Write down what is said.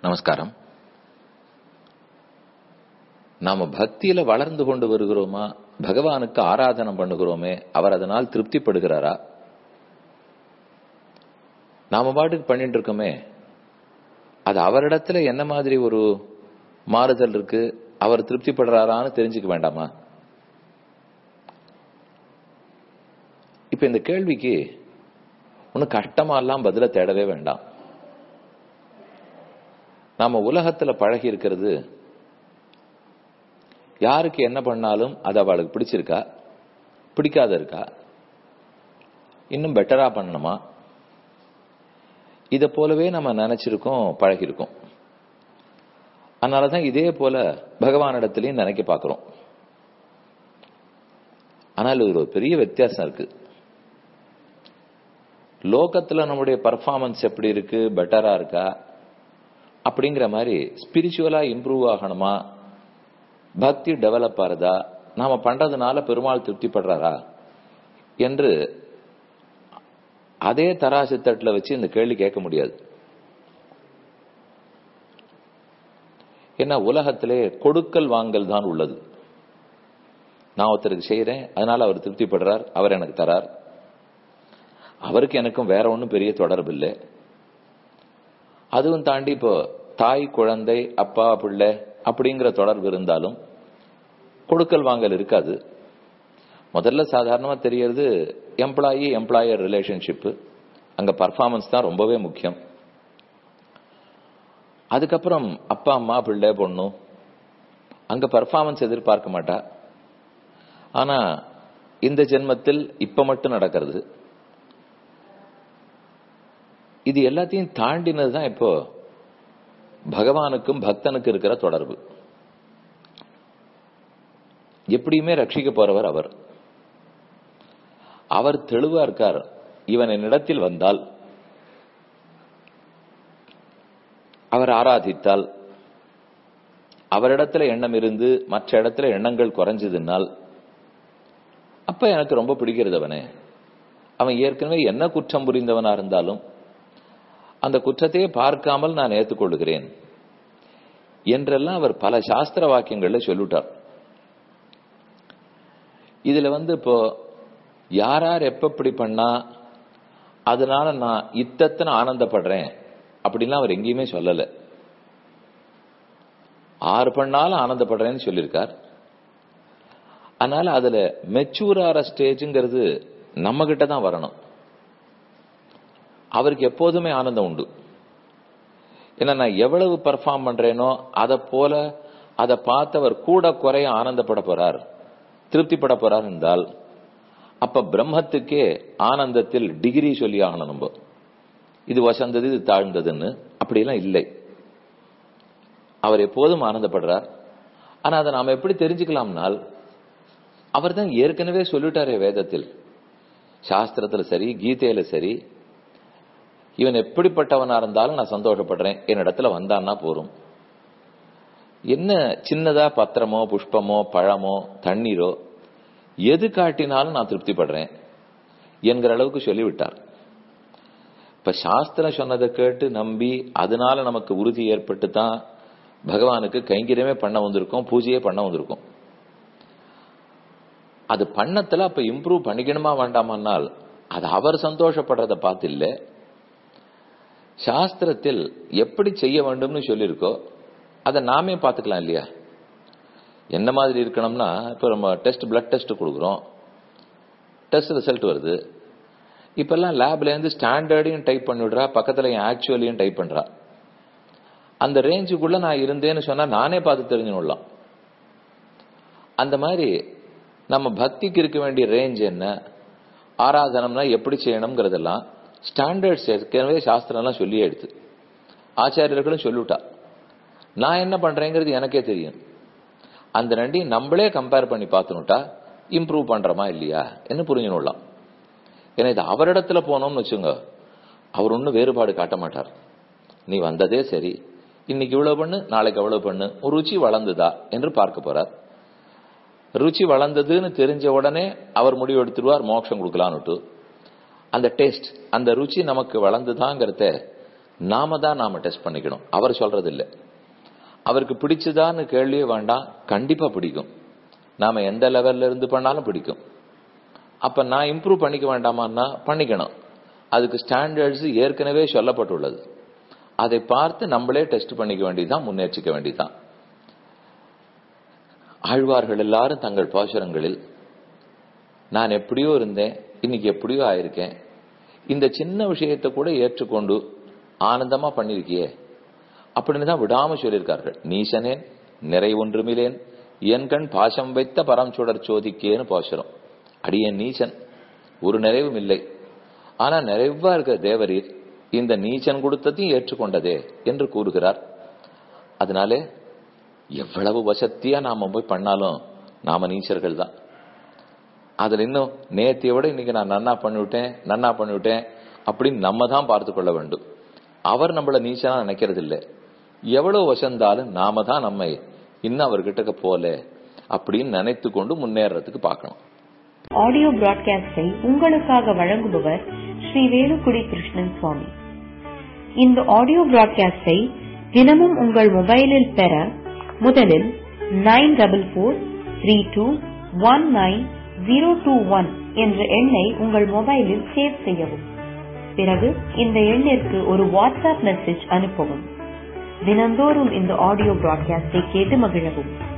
நமஸ்காரம் நாம பக்தியில வளர்ந்து கொண்டு வருகிறோமா பகவானுக்கு ஆராதனம் பண்ணுகிறோமே அவர் அதனால் திருப்திப்படுகிறாரா நாம பாட்டுக்கு பண்ணிட்டு இருக்கோமே அது அவரிடத்துல என்ன மாதிரி ஒரு மாறுதல் இருக்கு அவர் திருப்திப்படுறாரான்னு தெரிஞ்சுக்க வேண்டாமா இப்ப இந்த கேள்விக்கு ஒன்னும் கஷ்டமா எல்லாம் பதில தேடவே வேண்டாம் நாம உலகத்துல பழகி இருக்கிறது யாருக்கு என்ன பண்ணாலும் அது அவளுக்கு பிடிச்சிருக்கா பிடிக்காத இருக்கா இன்னும் பெட்டரா பண்ணணுமா இத போலவே நம்ம நினைச்சிருக்கோம் பழகிருக்கோம் அதனாலதான் இதே போல பகவானிடத்திலையும் நினைக்க பார்க்கிறோம் ஆனால் இது ஒரு பெரிய வித்தியாசம் இருக்கு லோகத்துல நம்முடைய பர்ஃபார்மன்ஸ் எப்படி இருக்கு பெட்டரா இருக்கா அப்படிங்கிற மாதிரி ஸ்பிரிச்சுவலா இம்ப்ரூவ் ஆகணுமா பக்தி டெவலப் ஆறதா நாம பண்றதுனால பெருமாள் திருப்திப்படுறாரா என்று அதே தராசு தட்டுல வச்சு இந்த கேள்வி கேட்க முடியாது ஏன்னா உலகத்திலே கொடுக்கல் வாங்கல் தான் உள்ளது நான் ஒருத்தருக்கு செய்யறேன் அதனால அவர் திருப்திப்படுறார் அவர் எனக்கு தரார் அவருக்கு எனக்கும் வேற ஒன்றும் பெரிய தொடர்பு இல்லை அதுவும் தாண்டி இப்போ தாய் குழந்தை அப்பா பிள்ளை அப்படிங்கிற தொடர்பு இருந்தாலும் கொடுக்கல் வாங்கல் இருக்காது முதல்ல சாதாரணமா தெரியறது எம்ப்ளாயி எம்ப்ளாயர் ரிலேஷன்ஷிப் அங்க பர்ஃபார்மன்ஸ் தான் ரொம்பவே முக்கியம் அதுக்கப்புறம் அப்பா அம்மா பிள்ளை பொண்ணு அங்க பர்ஃபார்மன்ஸ் எதிர்பார்க்க மாட்டா ஆனா இந்த ஜென்மத்தில் இப்ப மட்டும் நடக்கிறது இது எல்லாத்தையும் தாண்டினது தான் இப்போ பகவானுக்கும் பக்தனுக்கு இருக்கிற தொடர்பு எப்படியுமே ரட்சிக்க போறவர் அவர் அவர் தெளிவா இருக்கார் இவன் என்னிடத்தில் வந்தால் அவர் ஆராதித்தால் அவரிடத்துல எண்ணம் இருந்து மற்ற இடத்துல எண்ணங்கள் குறைஞ்சதுனால் அப்ப எனக்கு ரொம்ப பிடிக்கிறது அவனே அவன் ஏற்கனவே என்ன குற்றம் புரிந்தவனா இருந்தாலும் அந்த குற்றத்தையே பார்க்காமல் நான் ஏற்றுக்கொள்ளுகிறேன் என்றெல்லாம் அவர் பல சாஸ்திர வாக்கியங்கள்ல சொல்லிட்டார் இதுல வந்து இப்போ யார் யார் எப்ப இப்படி பண்ணா அதனால நான் இத்தனை ஆனந்தப்படுறேன் அப்படின்லாம் அவர் எங்கேயுமே சொல்லல ஆறு பண்ணாலும் ஆனந்தப்படுறேன்னு சொல்லியிருக்கார் அதனால அதுல மெச்சூர் ஆற ஸ்டேஜுங்கிறது நம்ம கிட்ட தான் வரணும் அவருக்கு எப்போதுமே ஆனந்தம் உண்டு ஏன்னா நான் எவ்வளவு பர்ஃபார்ம் பண்றேனோ அதை போல அதை பார்த்தவர் கூட குறைய ஆனந்தப்பட போறார் திருப்திப்பட போறார் என்றால் அப்ப பிரம்மத்துக்கே ஆனந்தத்தில் டிகிரி சொல்லி ஆகணும் நம்ம இது வசந்தது இது தாழ்ந்ததுன்னு அப்படியெல்லாம் இல்லை அவர் எப்போதும் ஆனந்தப்படுறார் ஆனா அதை நாம எப்படி தெரிஞ்சுக்கலாம்னால் அவர் தான் ஏற்கனவே சொல்லிட்டாரே வேதத்தில் சாஸ்திரத்துல சரி கீதையில சரி இவன் எப்படிப்பட்டவனா இருந்தாலும் நான் சந்தோஷப்படுறேன் என்னிடத்துல வந்தான்னா போரும் என்ன சின்னதா பத்திரமோ புஷ்பமோ பழமோ தண்ணீரோ எது காட்டினாலும் நான் திருப்திப்படுறேன் என்கிற அளவுக்கு சொல்லிவிட்டார் இப்ப சாஸ்திரம் சொன்னதை கேட்டு நம்பி அதனால நமக்கு உறுதி ஏற்பட்டு தான் பகவானுக்கு கைங்கரியமே பண்ண வந்திருக்கோம் பூஜையே பண்ண வந்திருக்கோம் அது பண்ணத்துல அப்ப இம்ப்ரூவ் பண்ணிக்கணுமா வேண்டாமானால் அது அவர் சந்தோஷப்படுறத பார்த்து இல்லை சாஸ்திரத்தில் எப்படி செய்ய வேண்டும்னு சொல்லியிருக்கோ அதை நாமே பார்த்துக்கலாம் இல்லையா என்ன மாதிரி இருக்கணும்னா இப்போ நம்ம டெஸ்ட் பிளட் டெஸ்ட் கொடுக்குறோம் டெஸ்ட் ரிசல்ட் வருது இப்பெல்லாம் லேப்லேருந்து ஸ்டாண்டர்டையும் டைப் பண்ணிவிடுறா பக்கத்தில் என் ஆக்சுவலியும் டைப் பண்ணுறா அந்த ரேஞ்சுக்குள்ள நான் இருந்தேன்னு சொன்னா நானே பார்த்து தெரிஞ்சுடலாம் அந்த மாதிரி நம்ம பக்திக்கு இருக்க வேண்டிய ரேஞ்ச் என்ன ஆராதனம்னா எப்படி செய்யணுங்கிறதெல்லாம் ஸ்டாண்டர்ட்ஸ் ஏற்கனவே சாஸ்திரம்லாம் சொல்லி எடுத்து ஆச்சாரியர்களும் சொல்லிவிட்டா நான் என்ன பண்றேங்கிறது எனக்கே தெரியும் அந்த ரெண்டையும் நம்மளே கம்பேர் பண்ணி பார்த்துனுட்டா இம்ப்ரூவ் பண்றோமா இல்லையா என்ன புரிஞ்சுடலாம் ஏன்னா இது அவரிடத்துல போனோம்னு வச்சுங்க அவர் ஒன்றும் வேறுபாடு காட்ட மாட்டார் நீ வந்ததே சரி இன்னைக்கு இவ்வளவு பண்ணு நாளைக்கு அவ்வளவு பண்ணு ஒரு ருச்சி வளர்ந்துதா என்று பார்க்க போறார் ருச்சி வளர்ந்ததுன்னு தெரிஞ்ச உடனே அவர் முடிவு எடுத்துருவார் மோட்சம் கொடுக்கலான்னுட்டு அந்த டேஸ்ட் அந்த ருச்சி நமக்கு வளர்ந்துதாங்கிறத நாம தான் நாம டெஸ்ட் பண்ணிக்கணும் அவர் சொல்றது இல்ல அவருக்கு பிடிச்சதான்னு கேள்வியே வேண்டாம் கண்டிப்பா பிடிக்கும் நாம எந்த லெவல்ல இருந்து பண்ணாலும் பிடிக்கும் அப்ப நான் இம்ப்ரூவ் பண்ணிக்க வேண்டாமான்னா பண்ணிக்கணும் அதுக்கு ஸ்டாண்டர்ட்ஸ் ஏற்கனவே சொல்லப்பட்டுள்ளது அதை பார்த்து நம்மளே டெஸ்ட் பண்ணிக்க வேண்டியதுதான் முன்னேற்றிக்க வேண்டியதுதான் ஆழ்வார்கள் எல்லாரும் தங்கள் பாசுரங்களில் நான் எப்படியோ இருந்தேன் இன்னைக்கு எப்படியோ ஆயிருக்கேன் இந்த சின்ன விஷயத்தை கூட ஏற்றுக்கொண்டு ஆனந்தமா பண்ணிருக்கியே அப்படின்னு தான் விடாம சொல்லியிருக்கார்கள் நீசனேன் நிறை ஒன்றுமிலேன் என் கண் பாசம் வைத்த பரம் சுடர் சோதிக்கேன்னு பாசுரம் அடியேன் நீச்சன் ஒரு நிறைவும் இல்லை ஆனா நிறைவா இருக்கிற தேவரீர் இந்த நீச்சன் கொடுத்ததையும் ஏற்றுக்கொண்டதே என்று கூறுகிறார் அதனாலே எவ்வளவு வசத்தியா நாம போய் பண்ணாலும் நாம நீச்சர்கள் தான் அதுல இன்னும் நேத்திய விட இன்னைக்கு நான் நன்னா பண்ணிவிட்டேன் நன்னா பண்ணிவிட்டேன் அப்படின்னு நம்ம தான் பார்த்து கொள்ள வேண்டும் அவர் நம்மள நீச்சனா நினைக்கிறது இல்லை எவ்வளவு வசந்தாலும் நாம தான் நம்மை இன்னும் அவர்கிட்ட போல அப்படின்னு நினைத்து கொண்டு முன்னேறதுக்கு பார்க்கணும் ஆடியோ பிராட்காஸ்டை உங்களுக்காக வழங்குபவர் ஸ்ரீ வேலுக்குடி கிருஷ்ணன் சுவாமி இந்த ஆடியோ பிராட்காஸ்டை தினமும் உங்கள் மொபைலில் பெற முதலில் nine double four three two one nine zero two one என்ற எண்ணை உங்கள் மொபைலில் சேவ் செய்யவும் பிறகு இந்த எண்ணிற்கு ஒரு வாட்ஸ்அப் மெசேஜ் அனுப்பவும் தினந்தோறும் இந்த ஆடியோ பிராட்காஸ்டை கேட்டு மகிழவும்